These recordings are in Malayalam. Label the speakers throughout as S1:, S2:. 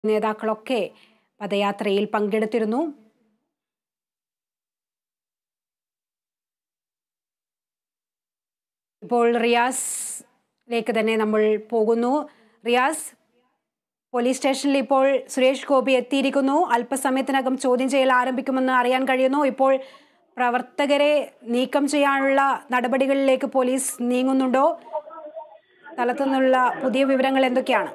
S1: നേതാക്കളൊക്കെ പദയാത്രയിൽ പങ്കെടുത്തിരുന്നു ഇപ്പോൾ റിയാസിലേക്ക് തന്നെ നമ്മൾ പോകുന്നു റിയാസ് പോലീസ് സ്റ്റേഷനിൽ ഇപ്പോൾ സുരേഷ് ഗോപി എത്തിയിരിക്കുന്നു അല്പസമയത്തിനകം ചോദ്യം ചെയ്യൽ ആരംഭിക്കുമെന്ന് അറിയാൻ കഴിയുന്നു ഇപ്പോൾ പ്രവർത്തകരെ നീക്കം ചെയ്യാനുള്ള നടപടികളിലേക്ക് പോലീസ് നീങ്ങുന്നുണ്ടോ സ്ഥലത്തു നിന്നുള്ള പുതിയ വിവരങ്ങൾ എന്തൊക്കെയാണ്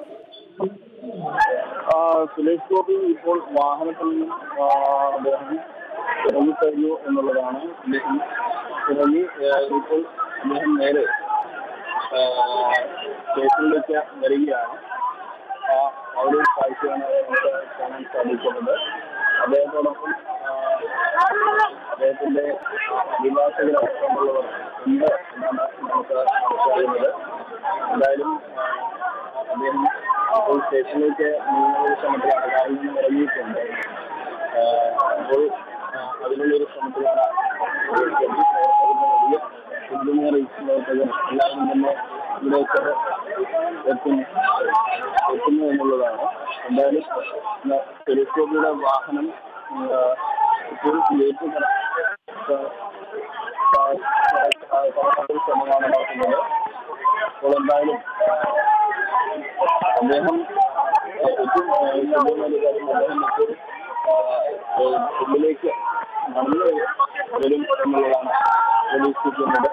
S2: ആ, സുരേഷ് ഗോപി ഇപ്പോൾ വാഹനത്തിൽ നിന്നും ആ, അദ്ദേഹം ഇറങ്ങിക്കഴിഞ്ഞു എന്നുള്ളതാണ് അദ്ദേഹം ഇറങ്ങി ആ, ഇപ്പോൾ അദ്ദേഹം നേരെ ആ, സ്റ്റേഷനിലേക്ക് വരികയാണ് ആ ആ ഒരു കാഴ്ചയാണ് നമുക്ക് കാണാൻ സാധിക്കുന്നത് അദ്ദേഹത്തോടൊപ്പം ആ, അദ്ദേഹത്തിന്റെ അഭിഭാഷകരടക്കമുള്ളവർ ഉണ്ട് എന്നാണ് നമുക്ക് മനസ്സിലാകുന്നത് എന്തായാലും ആ, അദ്ദേഹം ഇപ്പോൾ സ്റ്റേഷനിലേക്ക് നീങ്ങുന്ന ശ്രമത്തിലാണ് കാറിൽ നിന്ന് ഇറങ്ങിയിട്ടുണ്ട് ആ, അപ്പോൾ ആ, അതിനുള്ളൊരു ശ്രമത്തിലാണ് അതിന് വലിയ പിന്തുണ പ്രവർത്തകർ എല്ലാവരും തന്നെ ഇവിടേക്ക് എത്തുന്നു എത്തുന്നു എന്നുള്ളതാണ് എന്തായാലും ഇന്ന് സുരേഷ് ഗോപിയുടെ വാഹനം ആ, ഇപ്പോൾ ഗേറ്റ് കട- ക- ക- ക- കടക്കാനുള്ള ശ്രമമാണ് നടത്തുന്നത് അപ്പോൾ എന്തായാലും ആ, അദ്ദേഹം ആ, ഏറ്റവും ആ, ശ്രദ്ധേയമായ ഒരു കാര്യം അദ്ദേഹം ഇപ്പോൾ ആ, ആ, ഉള്ളിലേക്ക് നടന്നു വരും എന്നുള്ളതാണ് പ്രതീക്ഷിക്കുന്നത്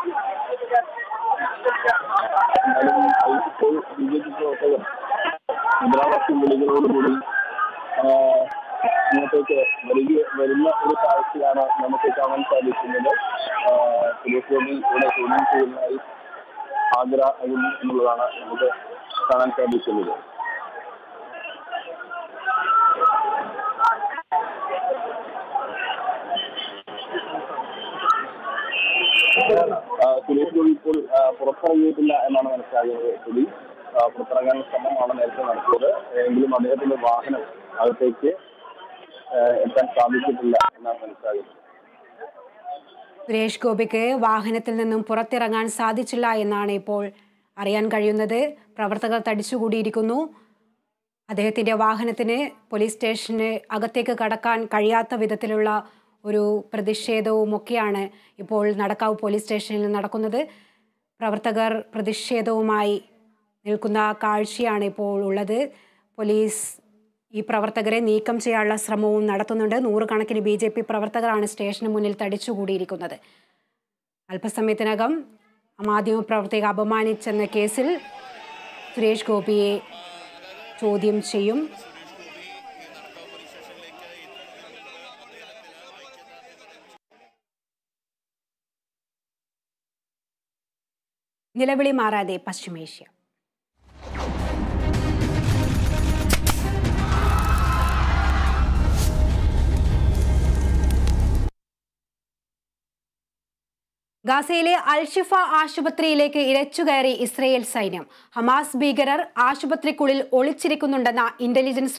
S2: എന്നാലും ഇപ്പോൾ ബി ജെ പി പ്രവർത്തകർ മുദ്രാവാക്യം വിളികളോടുകൂടി ആ, ഇങ്ങോട്ടേക്ക് വരിക വരുന്ന ഒരു കാഴ്ചയാണ് നമുക്ക് കാണാൻ സാധിക്കുന്നത് ആ, സുരേഷ് ഗോപി ഇവിടെ ചോദ്യം ചെയ്യുന്നതായി ഹാജരാകുന്നു എന്നുള്ളതാണ് നമുക്ക് കാണാൻ സാധിക്കുന്നത് ആ, സുരേഷ് ഗോപി ഇപ്പോൾ ആ, പുറത്തിറങ്ങിയിട്ടില്ല എന്നാണ് മനസ്സിലാകുന്നത് സ്ഥിതി ആ, പുറത്തിറങ്ങാൻ ശ്രമമാണ് നേരത്തെ നടത്തിയത് എങ്കിലും അദ്ദേഹത്തിന്റെ വാഹനം അകത്തേക്ക് ആ, എത്താൻ സാധിച്ചിട്ടില്ല എന്നാണ് മനസ്സിലാകുന്നത്
S1: സുരേഷ് ഗോപിക്ക് വാഹനത്തിൽ നിന്നും പുറത്തിറങ്ങാൻ സാധിച്ചില്ല എന്നാണ് ഇപ്പോൾ അറിയാൻ കഴിയുന്നത് പ്രവർത്തകർ തടിച്ചുകൂടിയിരിക്കുന്നു അദ്ദേഹത്തിന്റെ വാഹനത്തിന് പോലീസ് സ്റ്റേഷന് അകത്തേക്ക് കടക്കാൻ കഴിയാത്ത വിധത്തിലുള്ള ഒരു പ്രതിഷേധവും ഒക്കെയാണ് ഇപ്പോൾ നടക്കാവ് പോലീസ് സ്റ്റേഷനിൽ നടക്കുന്നത് പ്രവർത്തകർ പ്രതിഷേധവുമായി നിൽക്കുന്ന കാഴ്ചയാണ് ഇപ്പോൾ ഉള്ളത് പോലീസ് ഈ പ്രവർത്തകരെ നീക്കം ചെയ്യാനുള്ള ശ്രമവും നടത്തുന്നുണ്ട് നൂറുകണക്കിന് ബി ജെ പി പ്രവർത്തകരാണ് സ്റ്റേഷന് മുന്നിൽ തടിച്ചുകൂടിയിരിക്കുന്നത് അല്പസമയത്തിനകം മാധ്യമപ്രവർത്തക അപമാനിച്ചെന്ന കേസിൽ സുരേഷ് ഗോപിയെ ചോദ്യം ചെയ്യും നിലവിളി മാറാതെ പശ്ചിമേഷ്യ ഗാസയിലെ അൽഷിഫ ആശുപത്രിയിലേക്ക് ഇരച്ചുകയറി ഇസ്രയേൽ സൈന്യം ഹമാസ് ഭീകരർ ആശുപത്രിക്കുള്ളിൽ ഒളിച്ചിരിക്കുന്നുണ്ടെന്ന ഇന്റലിജൻസ്